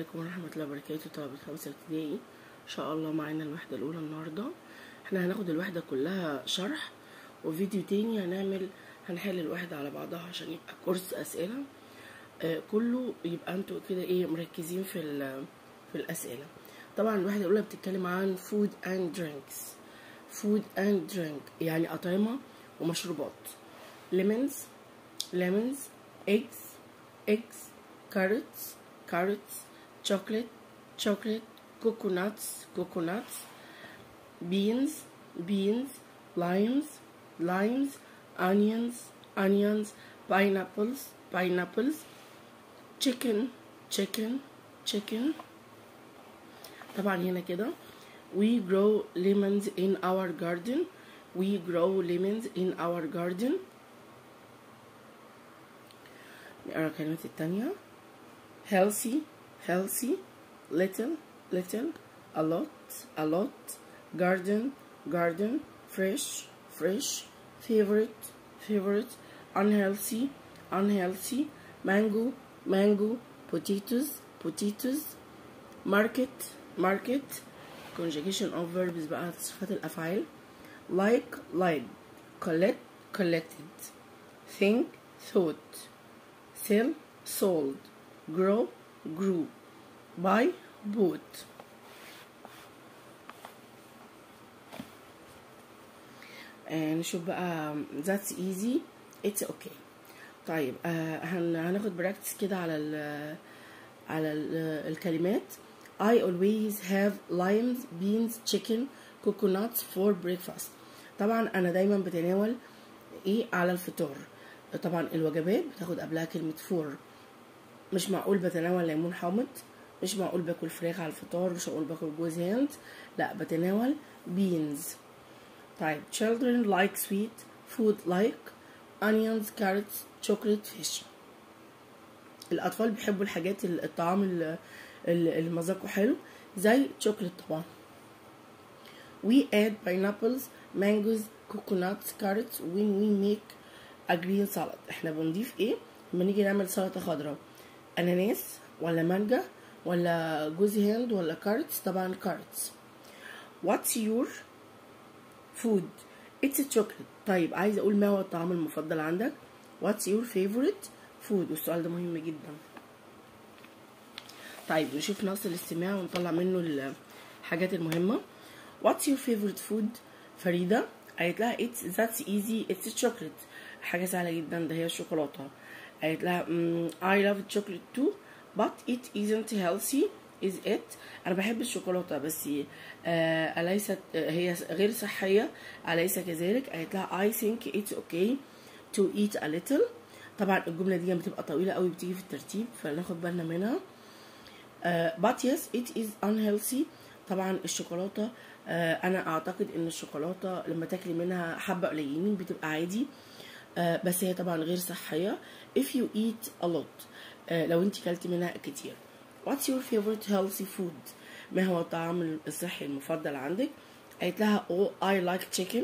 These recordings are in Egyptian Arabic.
عليكم ورحمة الله وبركاته طلبة خمسة ابتدائي إن شاء الله معانا الوحدة الأولى النهاردة احنا هناخد الوحدة كلها شرح وفيديو تاني هنعمل هنحل الوحدة على بعضها عشان يبقى كورس أسئلة آه كله يبقى انتوا كده ايه مركزين في ال- في الأسئلة طبعا الوحدة الأولى بتتكلم عن food and drinks food and drink يعني أطعمة ومشروبات lemons lemons eggs eggs carrots carrots chocolate chocolate coconuts coconuts beans beans limes limes onions onions pineapples pineapples chicken chicken chicken طبعا هنا كده we grow lemons in our garden we grow lemons in our garden نقرا الكلمات التانية healthy healthy little little a lot a lot garden garden fresh fresh favorite favorite unhealthy unhealthy mango mango potatoes potatoes market market conjugation of verbs بقى صفات الأفعال like like collect collected think thought sell sold grow grew buy bought آه، نشوف بقى that's easy it's okay طيب آه، هن- هناخد براكتس كده على ال على ال الكلمات I always have limes beans chicken coconuts for breakfast طبعا انا دايما بتناول ايه على الفطار طبعا الوجبات بتاخد قبلها كلمة فور مش معقول بتناول ليمون حامض مش معقول باكل فراخ على الفطار مش معقول باكل جوز هند لا بتناول beans طيب children like sweet food like onions carrots chocolate fish الأطفال بيحبوا الحاجات ال- الطعام ال- ال- اللي مذاقه حلو زي chocolate طبعا we add pineapples mangoes coconuts carrots when we make a green salad احنا بنضيف ايه لما نيجي نعمل سلطة خضراء اناناس ولا مانجا ولا جوز هند ولا كارتس طبعا كارتس what's your food it's a chocolate طيب عايز اقول ما هو الطعام المفضل عندك what's your favorite food والسؤال ده مهم جدا طيب نشوف نقص الاستماع ونطلع منه الحاجات المهمة what's your favorite food فريدة قالت لها it's that's easy it's a chocolate حاجة سهلة جدا ده هي الشوكولاتة قالت لها "Mm, I love chocolate too but it isn't healthy is it أنا بحب الشوكولاتة بس آه أليست آه هي غير صحية أليس كذلك قالت لها I think it's okay to eat a little طبعا الجملة دي بتبقى طويلة قوي بتيجي في الترتيب فناخد بالنا منها آه، but yes it is unhealthy طبعا الشوكولاتة آه، أنا أعتقد إن الشوكولاتة لما تاكلي منها حبة قليلين بتبقى عادي آه، بس هي طبعا غير صحية if you eat a lot آه، لو انت كلتي منها كتير what's your favorite healthy food ما هو الطعام الصحي المفضل عندك قالت لها oh I like chicken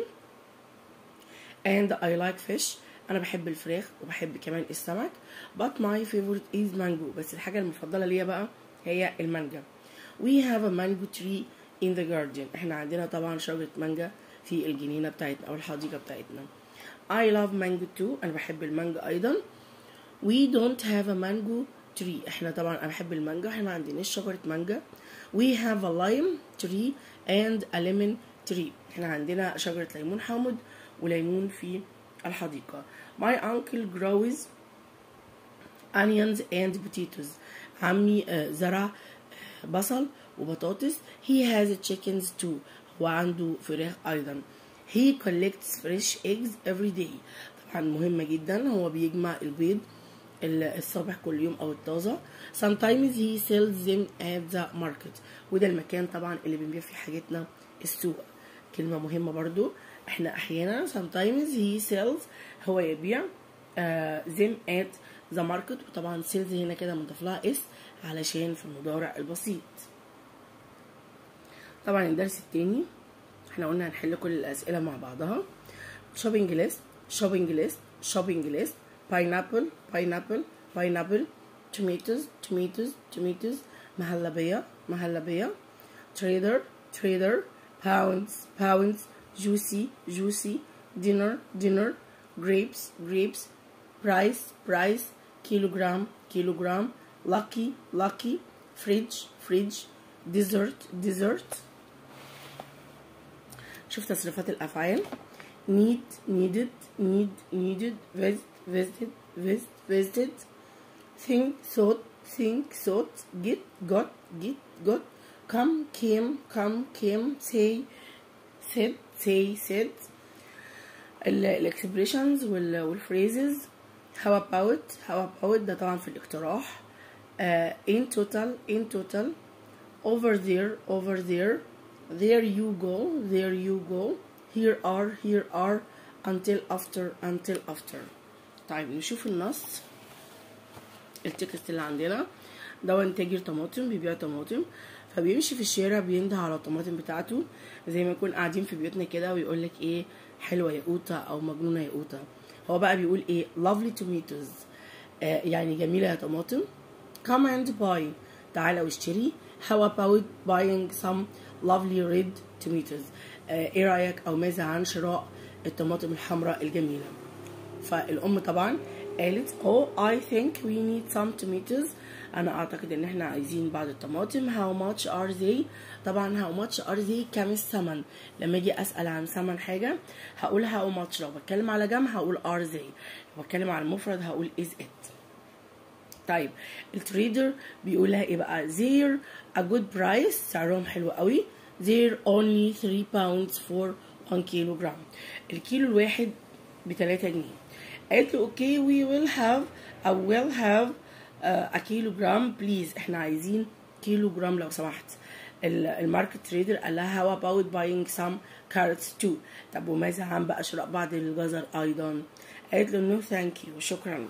and I like fish انا بحب الفراخ وبحب كمان السمك but my favorite is mango بس الحاجة المفضلة ليا بقى هي المانجا we have a mango tree in the garden احنا عندنا طبعا شجرة مانجا في الجنينة بتاعتنا او الحديقة بتاعتنا I love mango too انا بحب المانجا ايضا we don't have a mango tree احنا طبعا انا بحب المانجا احنا ما عندناش شجرة مانجا we have a lime tree and a lemon tree احنا عندنا شجرة ليمون حامض وليمون في الحديقة my uncle grows onions and potatoes عمي آه، زرع آه، بصل وبطاطس he has chickens too هو عنده فراخ أيضا he collects fresh eggs every day طبعا مهمة جدا هو بيجمع البيض ال- الصبح كل يوم أو الطازة sometimes he sells them at the market وده المكان طبعا اللي بنبيع فيه حاجتنا السوق كلمة مهمة برضو احنا احيانا sometimes he sells هو يبيع آه them at the market وطبعا sales هنا كده مضاف لها اس علشان في المضارع البسيط طبعا الدرس التاني احنا قلنا هنحل كل الاسئله مع بعضها shopping list shopping list shopping list pineapple pineapple pineapple tomatoes tomatoes tomatoes مهلبية مهلبية trader trader pounds pounds juicy juicy dinner dinner grapes grapes price price kilogram kilogram lucky lucky fridge fridge dessert dessert شوف تصريفات الأفعال need needed need needed visit visited visit visited think thought think thought get got get got come came come came say said say said الاكسبريشنز والفريزز how about how about ده طبعا في الاقتراح uh, in total in total over there over there there you go there you go here are here are until after until after طيب نشوف النص التكست اللي عندنا ده تاجر طماطم بيبيع طماطم فبيمشي في الشارع بينده على الطماطم بتاعته زي ما نكون قاعدين في بيوتنا كده ويقول لك ايه حلوه يا قوطه او مجنونه يا قوطه هو بقى بيقول ايه lovely tomatoes آه يعني جميله يا طماطم come and buy تعالى واشتري how about buying some lovely red tomatoes آه ايه رايك او ماذا عن شراء الطماطم الحمراء الجميله فالام طبعا قالت oh I think we need some tomatoes انا اعتقد ان احنا عايزين بعض الطماطم how much are they طبعا how much are they كام الثمن لما اجي اسال عن ثمن حاجه هقول how much لو بتكلم على جمع هقول are they لو بتكلم على المفرد هقول is it طيب التريدر بيقول لها ايه بقى they're a good price سعرهم حلو قوي they're only 3 pounds for 1 kilogram الكيلو الواحد ب 3 جنيه قالت له اوكي we will have او will have a كيلوغرام بليز احنا عايزين كيلو جرام لو سمحت الماركت تريدر قال لها how about buying some carrots too طب وماذا عن بقى شراء بعض الجزر ايضا قالت له نو ثانك يو شكرا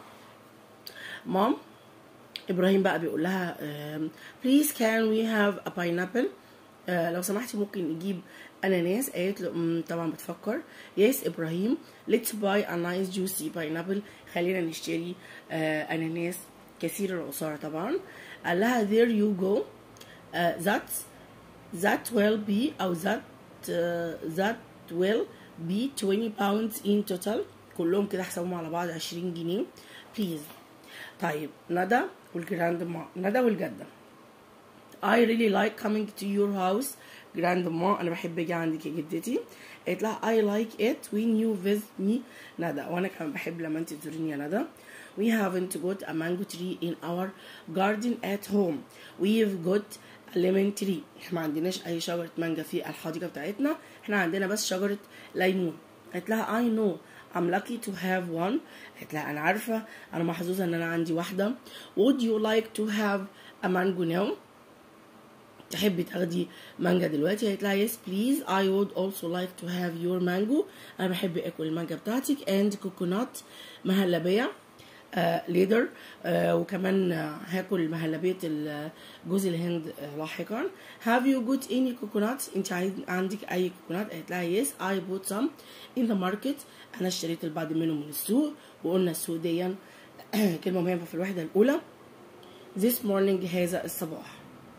مام ابراهيم بقى بيقول لها بليز كان وي هاف ا باينابل لو سمحتي ممكن نجيب اناناس قالت له طبعا بتفكر يس ابراهيم let's buy a nice juicy pineapple خلينا نشتري اناناس كثير العصارة طبعا قال لها there you go uh, that that will be أو that uh, that will be 20 pounds in total كلهم كده حسابهم على بعض 20 جنيه please طيب ندى والجراند ما ندى والجدة I really like coming to your house grandma أنا بحب أجي عندك يا جدتي قالت لها I like it when you visit me ندى وأنا كمان بحب لما أنت تزوريني يا ندى we haven't got a mango tree in our garden at home we've got a lemon tree احنا ما عندناش اي شجرة مانجا في الحديقة بتاعتنا احنا عندنا بس شجرة ليمون قالت لها I know I'm lucky to have one قالت لها انا عارفة انا محظوظة ان انا عندي واحدة would you like to have a mango now تحبي تاخدي مانجا دلوقتي قالت لها yes please I would also like to have your mango انا بحب اكل المانجا بتاعتك and coconut مهلبية ليدر آه وكمان آه هاكل مهلبية جوز الهند آه لاحقا have you got any coconuts انت عندك اي كوكونات قالت لها yes I bought some in the market انا اشتريت البعض منهم من السوق وقلنا السوق ديا كلمة مهمة في الوحدة الأولى this morning هذا الصباح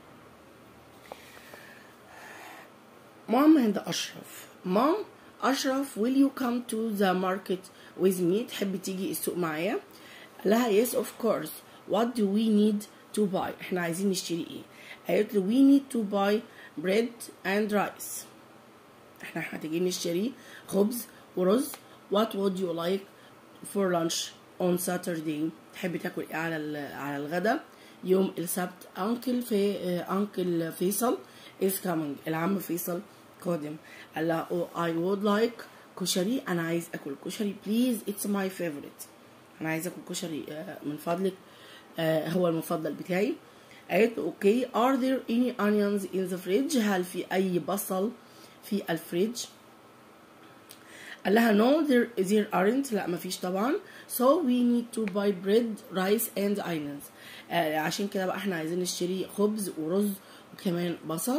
مام عند أشرف مام أشرف will you come to the market with me تحبي تيجي السوق معايا لها yes of course what do we need to buy احنا عايزين نشتري ايه قالت له we need to buy bread and rice احنا محتاجين نشتري خبز ورز what would you like for lunch on Saturday تحبي تاكل ايه على على الغدا يوم السبت انكل في انكل فيصل is coming العم فيصل قادم قال لها oh I would like كشري انا عايز اكل كشري please it's my favorite انا عايزه اكل كشري من فضلك هو المفضل بتاعي قالت اوكي are there any onions in the fridge هل في اي بصل في الفريج قال لها no there, there aren't لا مفيش طبعا so we need to buy bread rice and onions آه عشان كده بقى احنا عايزين نشتري خبز ورز وكمان بصل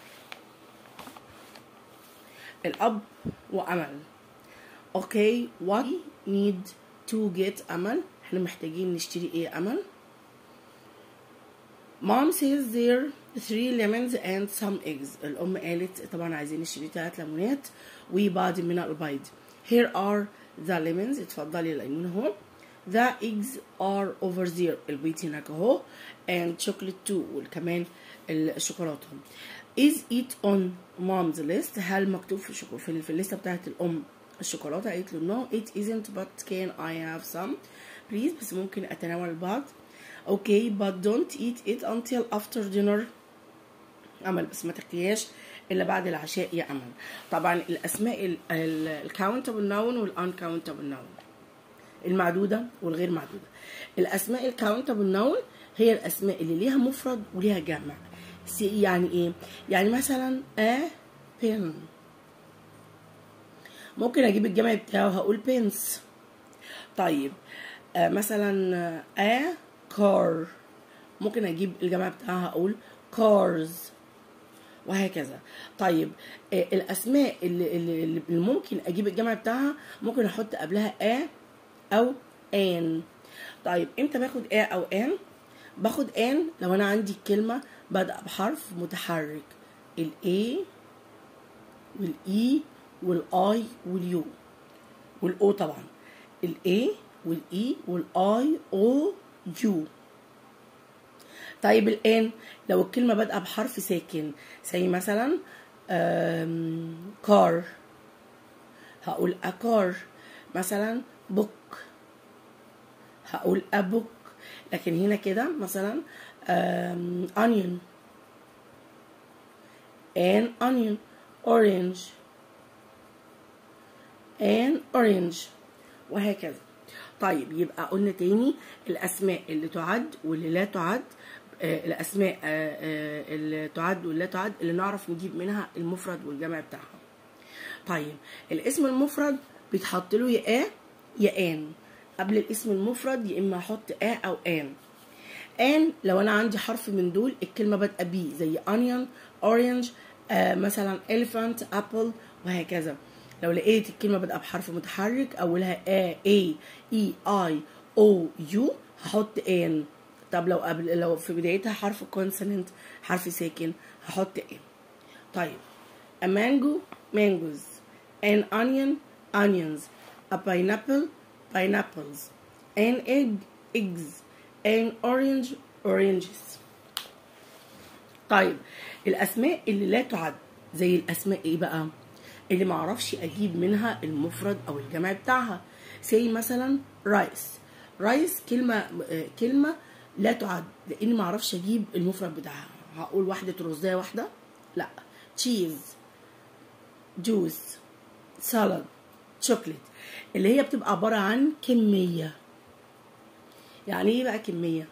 الاب وامل اوكي what need to get امل احنا محتاجين نشتري ايه امل mom says there three lemons and some eggs الأم قالت طبعا عايزين نشتري تلات ليمونات وبعض من البيض here are the lemons اتفضلي الليمون اهو the eggs are over there البيض هناك اهو and chocolate too وكمان الشوكولاتة is it on mom's list هل مكتوب في شوكو في, في الليستة بتاعت الأم الشوكولاتة قالت له no it isn't but can I have some please بس ممكن أتناول البعض okay but don't eat it until after dinner أمل بس ما تاكليهاش إلا بعد العشاء يا أمل طبعا الأسماء الكاونتبل نون والانكاونتبل نون المعدودة والغير معدودة الأسماء الكاونتبل نون هي الأسماء اللي ليها مفرد وليها جمع يعني إيه؟ يعني مثلا a pen ممكن أجيب الجمع بتاعه هقول pens طيب آه مثلا a car ممكن أجيب الجمع بتاعها هقول cars وهكذا طيب آه الأسماء اللي, اللي, اللي ممكن أجيب الجمع بتاعها ممكن أحط قبلها a او ان طيب امتى باخد ا او ان باخد ان لو انا عندي كلمه بادئه بحرف متحرك الاي والاي والاي واليو والاو طبعا الاي والاي والاي او يو طيب الان لو الكلمه بادئه بحرف ساكن زي مثلا كار هقول اكار مثلا بوك هقول ابوك لكن هنا كده مثلا onion an onion orange an orange وهكذا طيب يبقى قلنا تاني الاسماء اللي تعد واللي لا تعد آه الاسماء آه آه اللي تعد واللي لا تعد اللي نعرف نجيب منها المفرد والجمع بتاعها طيب الاسم المفرد بيتحط له يا ا يا ان قبل الاسم المفرد يا اما احط ا او ان ان لو انا عندي حرف من دول الكلمه بادئه بي زي onion orange آه مثلا elephant apple وهكذا لو لقيت الكلمه بادئه بحرف متحرك اولها ا اي اي اي او يو هحط ان طب لو قبل لو في بدايتها حرف كونسوننت حرف ساكن هحط ان طيب a mango mangoes an onion onions a pineapple pineapples an egg eggs an orange oranges طيب الاسماء اللي لا تعد زي الاسماء ايه بقى اللي معرفش اجيب منها المفرد او الجمع بتاعها زي مثلا رايس رايس كلمه كلمه لا تعد لاني معرفش اجيب المفرد بتاعها هقول واحده رزايه واحده لا تشيز جوز سالاد شوكليت اللي هي بتبقى عباره عن كميه يعني ايه بقى كميه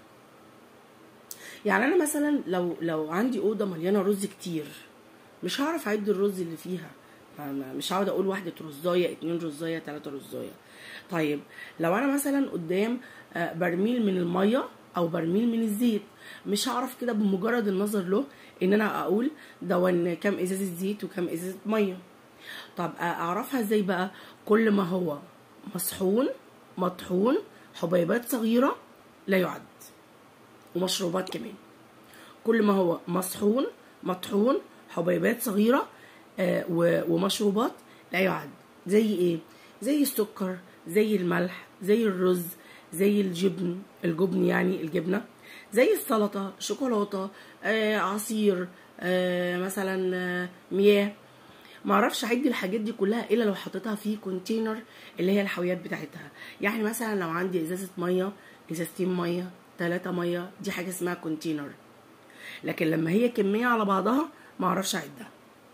يعني انا مثلا لو لو عندي اوضه مليانه رز كتير مش هعرف اعد الرز اللي فيها مش هقعد اقول واحده رزايه اتنين رزايه تلاته رزايه طيب لو انا مثلا قدام برميل من الميه او برميل من الزيت مش هعرف كده بمجرد النظر له ان انا اقول ده كام ازازه زيت وكام ازازه ميه طب اعرفها ازاي بقى كل ما هو مصحون مطحون حبيبات صغيره لا يعد ومشروبات كمان كل ما هو مصحون مطحون حبيبات صغيره آه ومشروبات لا يعد زي ايه زي السكر زي الملح زي الرز زي الجبن الجبن يعني الجبنه زي السلطه شوكولاته آه عصير آه مثلا آه مياه معرفش اعد الحاجات دي كلها الا لو حطيتها في كونتينر اللي هي الحاويات بتاعتها يعني مثلا لو عندي ازازه ميه ازازتين ميه ثلاثة ميه دي حاجه اسمها كونتينر لكن لما هي كميه على بعضها معرفش اعدها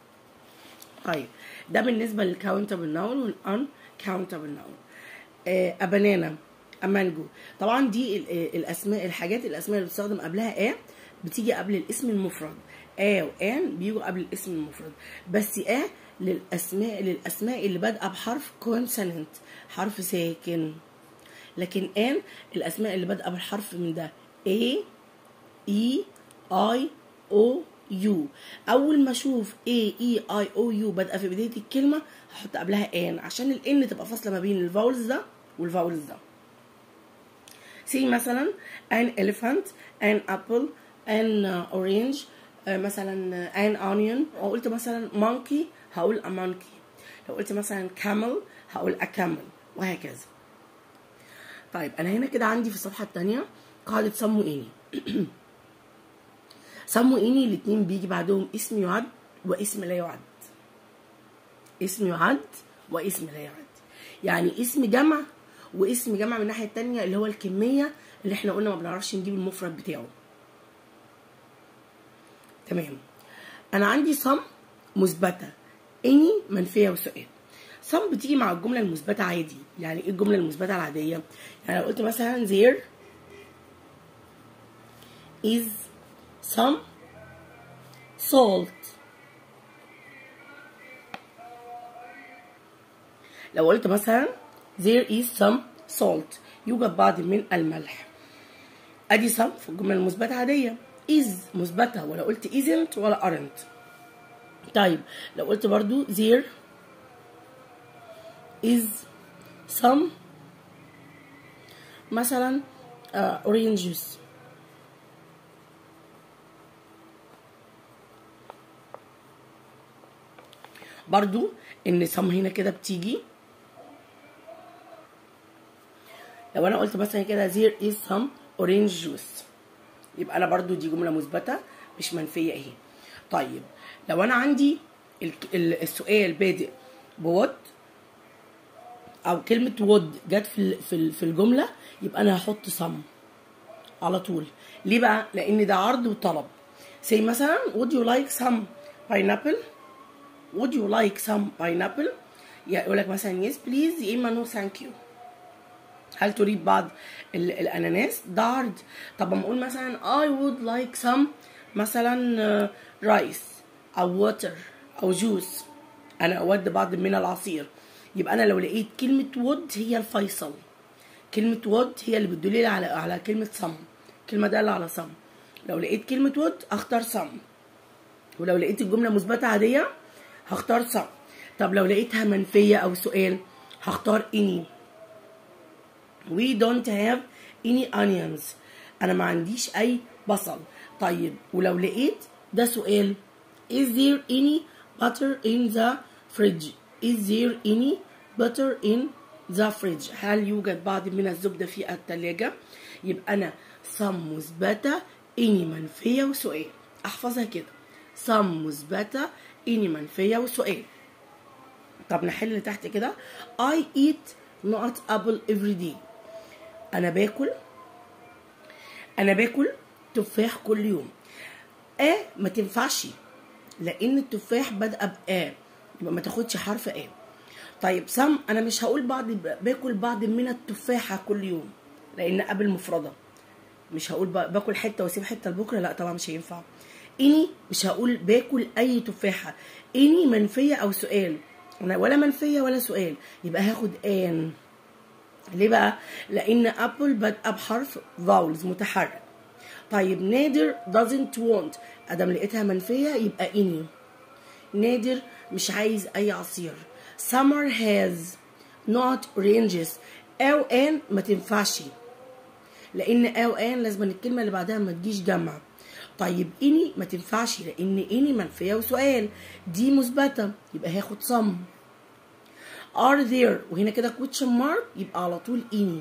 طيب ده بالنسبه للكاونتبل نون والان كاونتبل نون ابانانا امانجو طبعا دي الاسماء الحاجات الاسماء اللي بتستخدم قبلها ا بتيجي قبل الاسم المفرد ا وان بيجوا قبل الاسم المفرد بس ا للاسماء للاسماء اللي بادئه بحرف كونسوننت حرف ساكن لكن ان الاسماء اللي بادئه بالحرف من ده A E I O U اول ما اشوف A E I O U بادئه في بدايه الكلمه هحط قبلها ان عشان الان تبقى فاصله ما بين الفاولز ده والفاولز ده سي مثلا an elephant an apple an orange آه، مثلا an onion لو قلت مثلا monkey هقول a monkey لو قلت مثلا camel هقول a camel وهكذا طيب انا هنا كده عندي في الصفحه الثانيه قاعده سموا اني سموا اني الاثنين بيجي بعدهم اسم يعد واسم لا يعد اسم يعد واسم لا يعد يعني اسم جمع واسم جمع من الناحيه الثانيه اللي هو الكميه اللي احنا قلنا ما بنعرفش نجيب المفرد بتاعه تمام انا عندي صم مثبته اني منفيه وسؤال صم بتيجي مع الجمله المثبته عادي يعني ايه الجمله المثبته العاديه يعني لو قلت مثلا there is some salt لو قلت مثلا there is some salt يوجد بعض من الملح ادي some في الجمله المثبته عاديه is مثبته ولا قلت isn't ولا aren't طيب لو قلت برضو there is some مثلا uh, orange juice برضو ان some هنا كده بتيجي لو انا قلت مثلا كده there is some orange juice يبقى انا برضو دي جمله مثبته مش منفيه اهي طيب لو انا عندي السؤال بادئ بوات او كلمه وود جت في في في الجمله يبقى انا هحط صم على طول ليه بقى لان ده عرض وطلب زي مثلا would you like some pineapple would you like some pineapple يقول لك مثلا yes please يا اما no thank you هل تريد بعض الاناناس ده عرض طب اما اقول مثلا I would like some مثلا رايس او water او جوس انا اود بعض من العصير يبقى انا لو لقيت كلمه وود هي الفيصل كلمه وود هي اللي بتدل على على كلمه صم كلمه داله على صم لو لقيت كلمه وود اختار صم ولو لقيت الجمله مثبته عاديه هختار صم طب لو لقيتها منفيه او سؤال هختار اني we don't have any onions انا ما عنديش اي بصل طيب ولو لقيت ده سؤال is there any butter in the fridge is there any butter in the fridge هل يوجد بعض من الزبدة في الثلاجة يبقى أنا صم مثبتة إني منفية وسؤال أحفظها كده صم مثبتة إني منفية وسؤال طب نحل اللي تحت كده I eat not apple every day أنا باكل أنا باكل تفاح كل يوم آ ما تنفعش لأن التفاح بادئة بآ يبقى ما تاخدش حرف آ طيب سم انا مش هقول بعض باكل بعض من التفاحه كل يوم لان قبل مفرده مش هقول باكل حته واسيب حته لبكره لا طبعا مش هينفع اني مش هقول باكل اي تفاحه اني منفيه او سؤال انا ولا منفيه ولا سؤال يبقى هاخد ان ليه بقى لان ابل بادئه بحرف فاولز متحرك طيب نادر doesn't want ادم لقيتها منفيه يبقى اني نادر مش عايز اي عصير summer has not oranges او ان ما تنفعش لان او ان لازم الكلمه اللي بعدها ما تجيش جمع طيب اني ما تنفعش لان اني منفيه وسؤال دي مثبته يبقى هاخد صم are there وهنا كده question mark يبقى على طول اني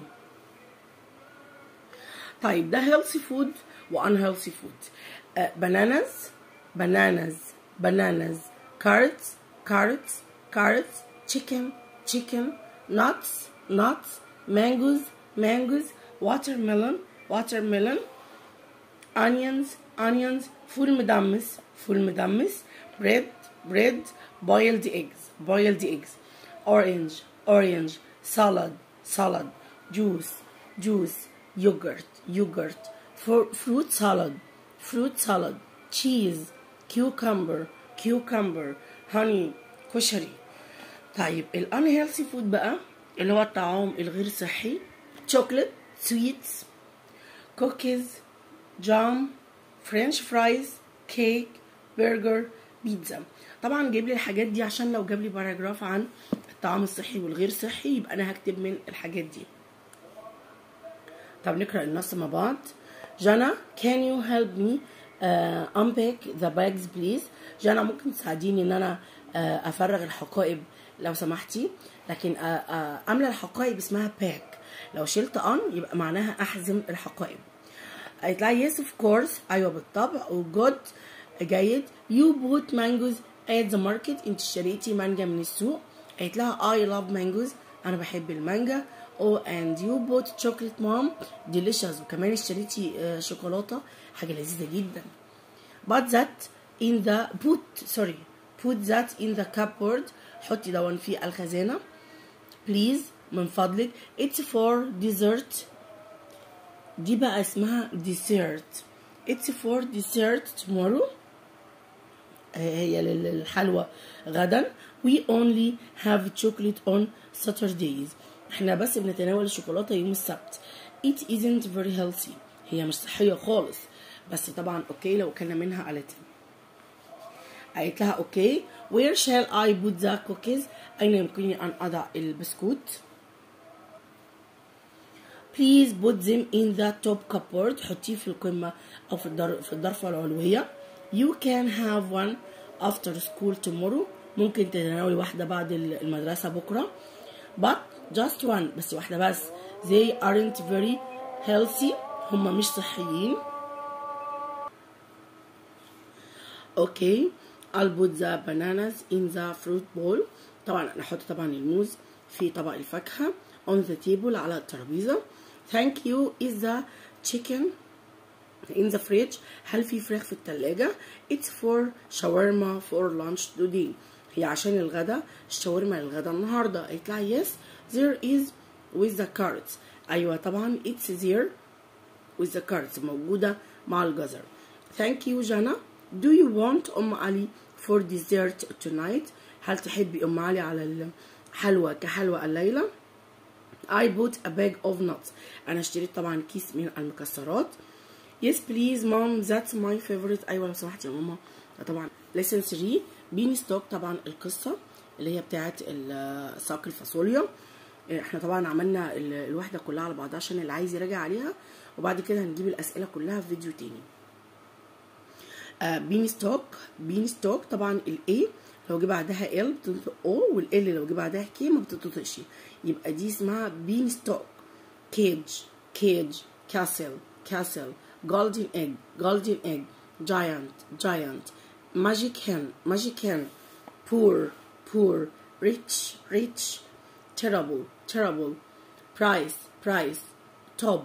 طيب ده healthy food و unhealthy food uh, bananas bananas bananas carrots carrots carrots chicken chicken nuts nuts mangoes mangoes watermelon watermelon onions onions فول مدمس فول مدمس bread bread boiled eggs boiled eggs orange orange salad salad juice juice yogurt yogurt fruit salad fruit salad cheese cucumber cucumber honey كشري طيب الانهيلثي فود بقى اللي هو الطعام الغير صحي شوكليت سويتس كوكيز جام فرنش فرايز كيك برجر بيتزا طبعا جايب لي الحاجات دي عشان لو جاب لي باراجراف عن الطعام الصحي والغير صحي يبقى انا هكتب من الحاجات دي طب نقرا النص مع بعض جانا can you help me uh, unpack the bags please جانا ممكن تساعديني ان انا uh, افرغ الحقائب لو سمحتي لكن uh, uh, املى الحقائب اسمها باك لو شلت ان يبقى معناها احزم الحقائب قالت لها يس اوف كورس ايوه بالطبع وجود جيد يو بوت مانجوز at the market انت اشتريتي مانجا من السوق قالت لها I love mangoes انا بحب المانجا oh and you bought chocolate mom delicious وكمان اشتريتي uh, شوكولاته حاجه لذيذه جدا but that in the put sorry put that in the cupboard حطي دون في الخزانه please من فضلك it's for dessert دي بقى اسمها dessert it's for dessert tomorrow هي للحلوى غدا we only have chocolate on Saturdays احنا بس بنتناول الشوكولاته يوم السبت it isn't very healthy هي مش صحيه خالص بس طبعا اوكي لو كنا منها قالت قالت لها اوكي where shall I put the cookies اين يمكنني ان اضع البسكوت please put them in the top cupboard حطيه في القمه او في الدر... في الضرفه العلويه you can have one after school tomorrow ممكن تتناولي واحدة بعد المدرسة بكرة but just one بس واحدة بس they aren't very healthy هما مش صحيين okay I'll put the bananas in the fruit bowl طبعا انا احط طبعا الموز في طبق الفاكهة on the table على الترابيزة thank you is the chicken in the fridge هل في فراخ في التلاجة it's for shawarma for lunch today هي عشان الغدا الشاورما للغدا النهاردة قالت لها yes there is with the carrots أيوة طبعا it's there with the carrots موجودة مع الجزر thank you جانا do you want أم علي for dessert tonight هل تحبي أم علي على الحلوى كحلوى الليلة I bought a bag of nuts أنا اشتريت طبعا كيس من المكسرات Yes please mom that's my favorite أيوة لو سمحتي يا ماما طبعا lesson 3 بين ستوك طبعا القصة اللي هي بتاعت ساق الفاصوليا احنا طبعا عملنا الوحدة كلها على بعضها عشان اللي عايز يراجع عليها وبعد كده هنجيب الأسئلة كلها في فيديو تاني آه بين ستوك بين ستوك طبعا الاي لو جه بعدها ال بتنطق او والال لو جه بعدها كي ما بتنطقش يبقى دي اسمها بين ستوك كيج كيج كاسل كاسل golden egg golden egg giant giant magic hen magic hen poor poor rich rich terrible terrible price price top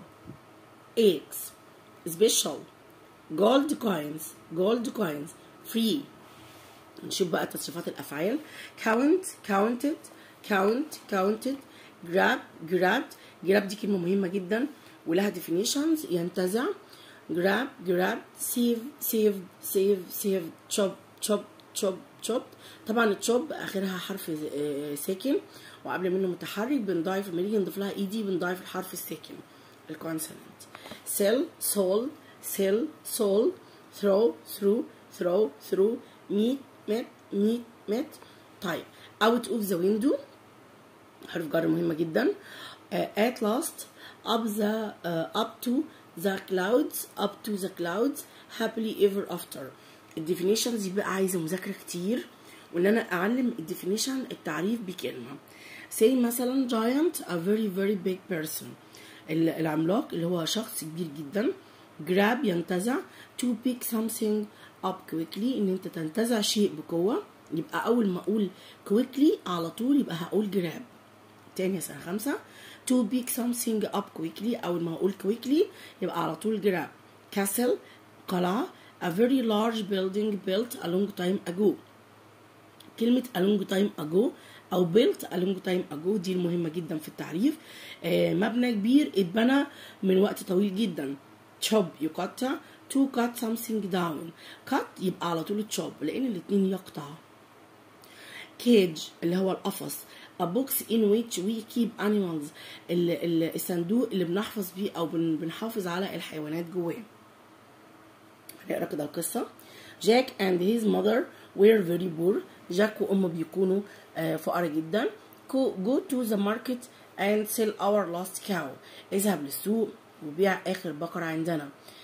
eggs special gold coins gold coins free نشوف بقى تصريفات الافعال count counted count counted grab grabbed grab دي كلمه مهمه جدا ولها definitions ينتزع grab grab save save save save chop chop chop chop طبعا التشوب اخرها حرف ساكن وقبل منه متحرك بنضايف لما نيجي نضيف لها اي دي بنضايف الحرف الساكن الكونسونانت sell sold sell sold throw through throw through meet met meet met طيب out of the window حرف جر مهمة جدا uh, at last up the uh, up to the clouds up to the clouds happily ever after الديفينيشنز يبقى عايزه مذاكره كتير وان انا اعلم الديفينيشن التعريف بكلمه say مثلا giant a very very big person العملاق اللي هو شخص كبير جدا grab ينتزع to pick something up quickly ان انت تنتزع شيء بقوه يبقى اول ما اقول quickly على طول يبقى هقول grab تاني سنه خمسه to pick something up quickly أول ما أقول quickly يبقى على طول grab castle قلعة a very large building built a long time ago كلمة a long time ago أو built a long time ago دي المهمة جدا في التعريف آه مبنى كبير اتبنى من وقت طويل جدا chop يقطع to cut something down cut يبقى على طول chop لأن الاتنين يقطع cage اللي هو القفص a box in which we keep animals الصندوق اللي بنحفظ بيه او بنحافظ على الحيوانات جواه هنقرا كده القصه جاك and his mother were very poor جاك وامه بيكونوا فقراء جدا go to the market and sell our last cow اذهب للسوق وبيع اخر بقرة عندنا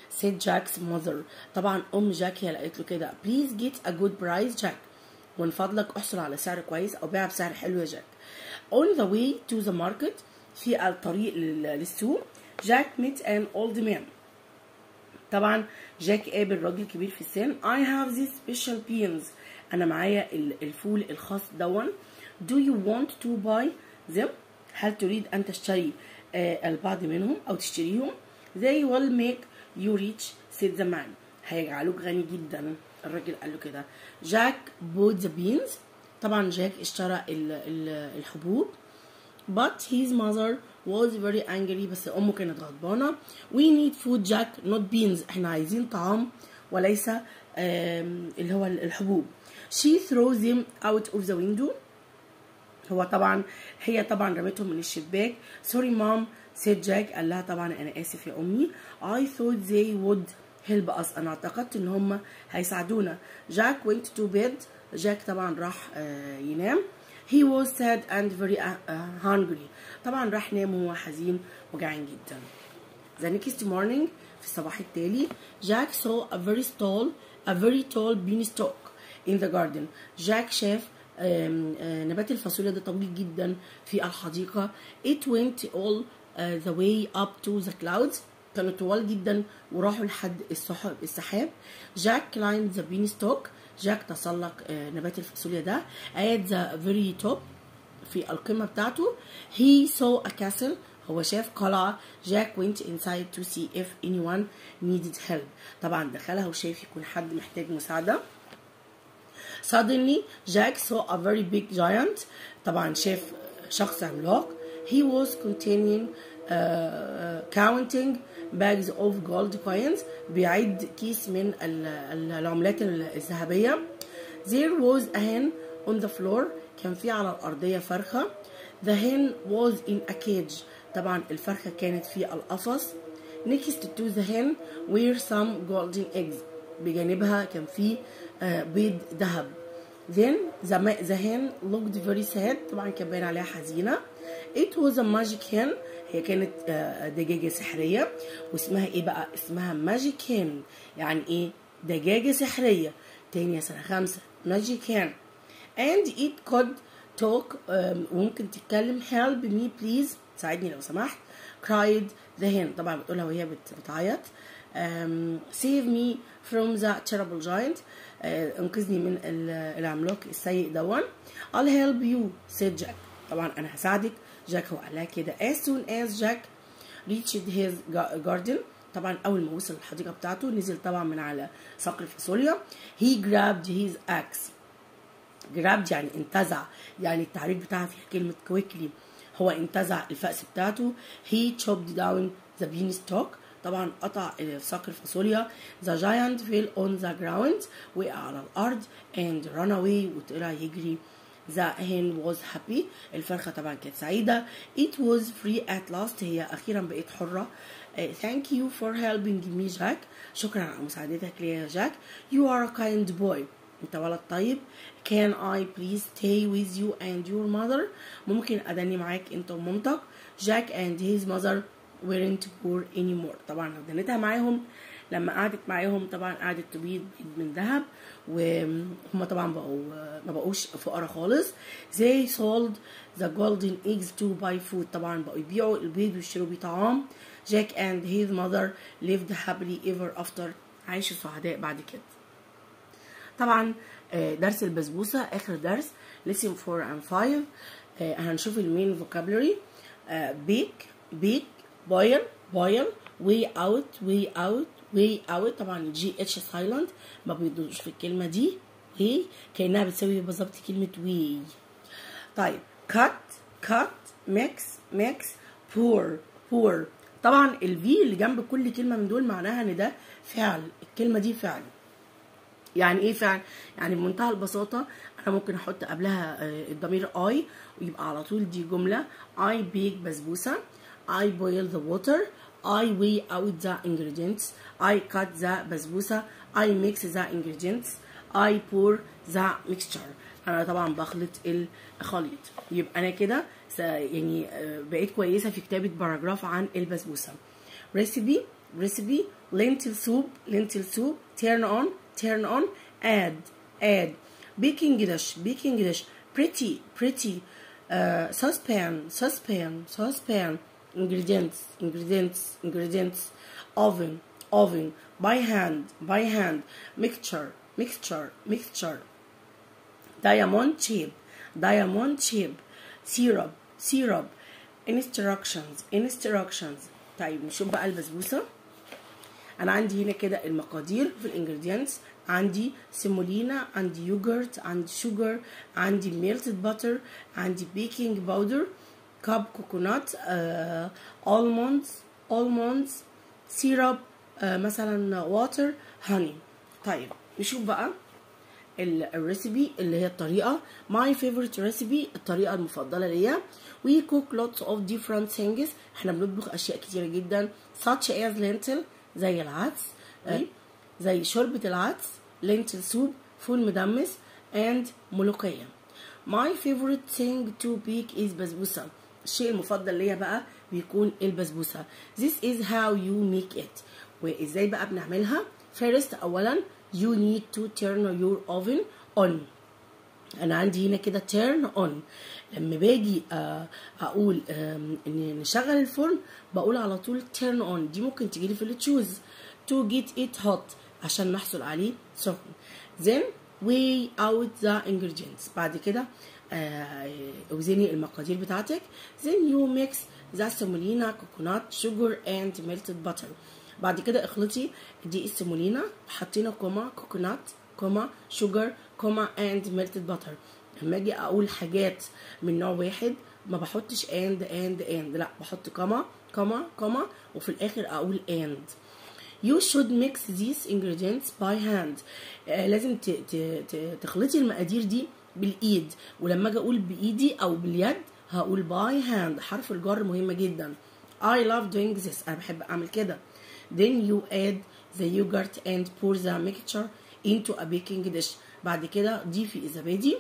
said Jack's mother طبعا ام جاك هي اللي قالت له كده please get a good price Jack ومن فضلك احصل على سعر كويس او بيع بسعر حلو يا جاك on the way to the market في الطريق لل- للسوق جاك met an old man طبعا جاك قابل راجل كبير في السن I have these special beans انا معايا ال- الفول الخاص دون do you want to buy them هل تريد ان تشتري آه، البعض منهم او تشتريهم they will make you rich said the man هيجعلوك غني جدا الراجل قال له كده جاك bought the beans طبعا جاك اشترى ال- ال- الحبوب but his mother was very angry بس امه كانت غضبانه we need food jack not beans احنا عايزين طعام وليس آم، اللي هو الحبوب she throws them out of the window هو طبعا هي طبعا رمتهم من الشباك سوري مام said جاك قال لها طبعا انا اسف يا امي I thought they would help us انا اعتقدت ان هم هيساعدونا جاك went to bed جاك طبعا راح آه، ينام he was sad and very uh, uh, hungry طبعا راح نام وهو حزين وجعان جدا The next morning في الصباح التالي جاك saw a very tall a very tall beanstalk in the garden جاك شاف آم، آه، نبات الفاصوليا ده طويل جدا في الحديقة it went all uh, the way up to the clouds كانوا طوال جدا وراحوا لحد السحاب السحاب جاك climbed the beanstalk جاك تسلق آه، نبات الفاصوليا ده at the very top في القمة بتاعته he saw a castle هو شاف قلعة جاك went inside to see if anyone needed help طبعا دخلها وشاف يكون حد محتاج مساعدة suddenly Jack saw a very big giant طبعا شاف شخص عملاق he was continuing uh, counting bags of gold coins بيعد كيس من ال- ال- العملات الذهبية there was a hen on the floor كان في على الأرضية فرخة the hen was in a cage طبعا الفرخة كانت في القفص next to the hen were some golden eggs بجانبها كان في آه، بيض ذهب then the, ma- the hen looked very sad طبعا كان باين عليها حزينة it was a magic hen هي كانت آه، دجاجة سحرية واسمها ايه بقى اسمها magic hen يعني ايه دجاجة سحرية تاني يا سنة خمسة magic hen and it could talk um, وممكن تتكلم help me please ساعدني لو سمحت cried the hen طبعا بتقولها وهي بت- بتعيط um, save me from the terrible giant uh, انقذني من ال- العملاق السيء دون I'll help you said Jack طبعا انا هساعدك جاك هو قال لها كده as soon as Jack reached his ga- garden طبعا اول ما وصل الحديقه بتاعته نزل طبعا من على صقر الفاصوليا he grabbed his axe جرابد يعني انتزع يعني التعريف بتاعها فيها كلمة quickly هو انتزع الفأس بتاعته he chopped down the beanstalk طبعا قطع ساق الفاصوليا the giant fell on the ground وقع على الأرض and ran away وطلع يجري the hen was happy الفرخة طبعا كانت سعيدة it was free at last هي أخيرا بقت حرة Uh, thank you for helping me Jack شكرا على مساعدتك لي يا جاك you are a kind boy انت ولد طيب can I please stay with you and your mother ممكن اداني معاك انت ومامتك جاك and his mother weren't poor anymore طبعا دنيتها معاهم لما قعدت معاهم طبعا قعدت تبيض بيض من ذهب وهم طبعا بقوا ما بقوش فقراء خالص they sold the golden eggs to buy food طبعا بقوا يبيعوا البيض ويشتروا بيه طعام جاك and his mother lived happily ever after عاشوا سعداء بعد كده طبعا آه، درس البسبوسة آخر درس lesson 4 and 5 آه، هنشوف المين vocabulary آه، bake bake boil boil way out way out way out طبعا الجي اتش silent ما بيضوش في الكلمة دي way كأنها بتساوي بالظبط كلمة way طيب cut cut mix mix pour pour طبعا الفي اللي جنب كل كلمة من دول معناها ان ده فعل الكلمة دي فعل يعني ايه فعل يعني بمنتهى البساطة انا ممكن احط قبلها آه، الضمير اي ويبقى على طول دي جملة I bake بسبوسة I boil the water I weigh out the ingredients I cut the بسبوسة I mix the ingredients I pour the mixture انا طبعا بخلط الخليط يبقى انا كده س- يعني آه، بقيت كويسة في كتابة باراجراف عن البسبوسة recipe recipe lentil soup lentil soup turn on turn on add add baking dish baking dish pretty pretty uh, saucepan saucepan saucepan ingredients ingredients ingredients oven oven by hand by hand mixture mixture mixture diamond shape diamond shape syrup syrup instructions instructions طيب نشوف بقى البسبوسه انا عندي هنا كده المقادير في الانجريدينتس عندي سيمولينا عندي يوجرت عندي شوجر عندي ميلتد باتر عندي بيكنج باودر كاب كوكونات almonds almonds سيرب مثلا واتر هاني طيب نشوف بقى الريسبي اللي هي الطريقة my favorite recipe الطريقة المفضلة ليا we cook lots of different things احنا بنطبخ اشياء كتيرة جدا such as lentil زي العدس زي شوربة العدس lentil soup فول مدمس and ملوخية my favorite thing to bake is بسبوسة الشيء المفضل ليا بقى بيكون البسبوسة this is how you make it وازاي بقى بنعملها first اولا you need to turn your oven on انا عندي هنا كده turn on لما باجي اقول ان نشغل الفرن بقول على طول turn on دي ممكن تجيلي في التشوز to get it hot عشان نحصل عليه سخن then weigh out the ingredients بعد كده اوزني المقادير بتاعتك then you mix the semolina coconut sugar and melted butter بعد كده اخلطي دي السيمولينا حطينا كوما كوكونات كوما شوجر كوما اند ميلتد باتر لما اجي اقول حاجات من نوع واحد ما بحطش اند اند اند لا بحط كوما كوما كوما وفي الاخر اقول اند You should mix these ingredients by hand آه لازم ت ت ت تخلطي المقادير دي بالايد ولما اجي اقول بايدي او باليد هقول باي هاند حرف الجر مهم جدا I love doing this انا بحب اعمل كده then you add the yogurt and pour the mixture into a baking dish بعد كده ضيفي الزبادي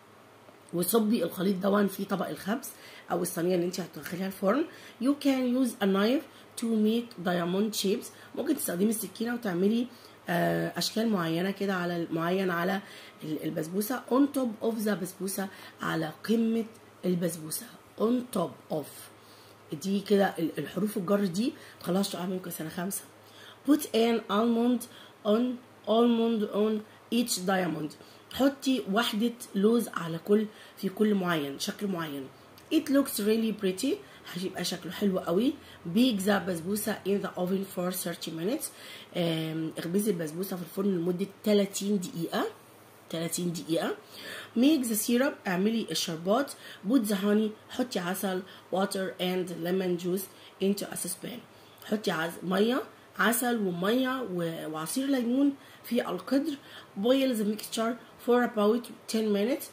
وصبي الخليط دون في طبق الخبز او الصينيه اللي انت هتدخليها الفرن you can use a knife to make diamond shapes ممكن تستخدمي السكينه وتعملي اشكال معينه كده على معين على البسبوسه on top of the بسبوسه على قمه البسبوسه on top of دي كده الحروف الجر دي تخلصها تقع منكم سنه خمسه put an almond on almond on each diamond حطي واحدة لوز على كل في كل معين شكل معين it looks really pretty هيبقى شكله حلو قوي bake the بسبوسة in the oven for 30 minutes اخبزي البسبوسة في الفرن لمدة 30 دقيقة 30 دقيقة make the syrup اعملي الشربات put the honey حطي عسل water and lemon juice into a saucepan حطي عز... مية عسل ومية وعصير ليمون في القدر boil the mixture for about 10 minutes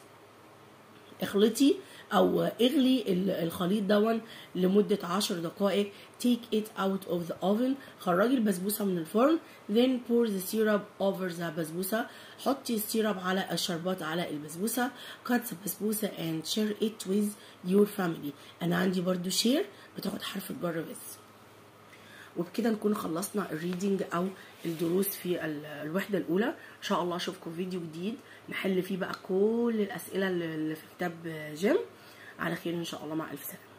اخلطي او اغلي الخليط دون لمدة 10 دقائق take it out of the oven خرجي البسبوسة من الفرن then pour the syrup over the بسبوسة حطي السيرب على الشربات على البسبوسة cut the بسبوسة and share it with your family انا عندي برضو share بتاخد حرف الجر بس وبكده نكون خلصنا الريدنج او الدروس في الوحده الاولى ان شاء الله اشوفكم فيديو جديد نحل فيه بقى كل الاسئله اللي في كتاب جيم على خير ان شاء الله مع الف سلامه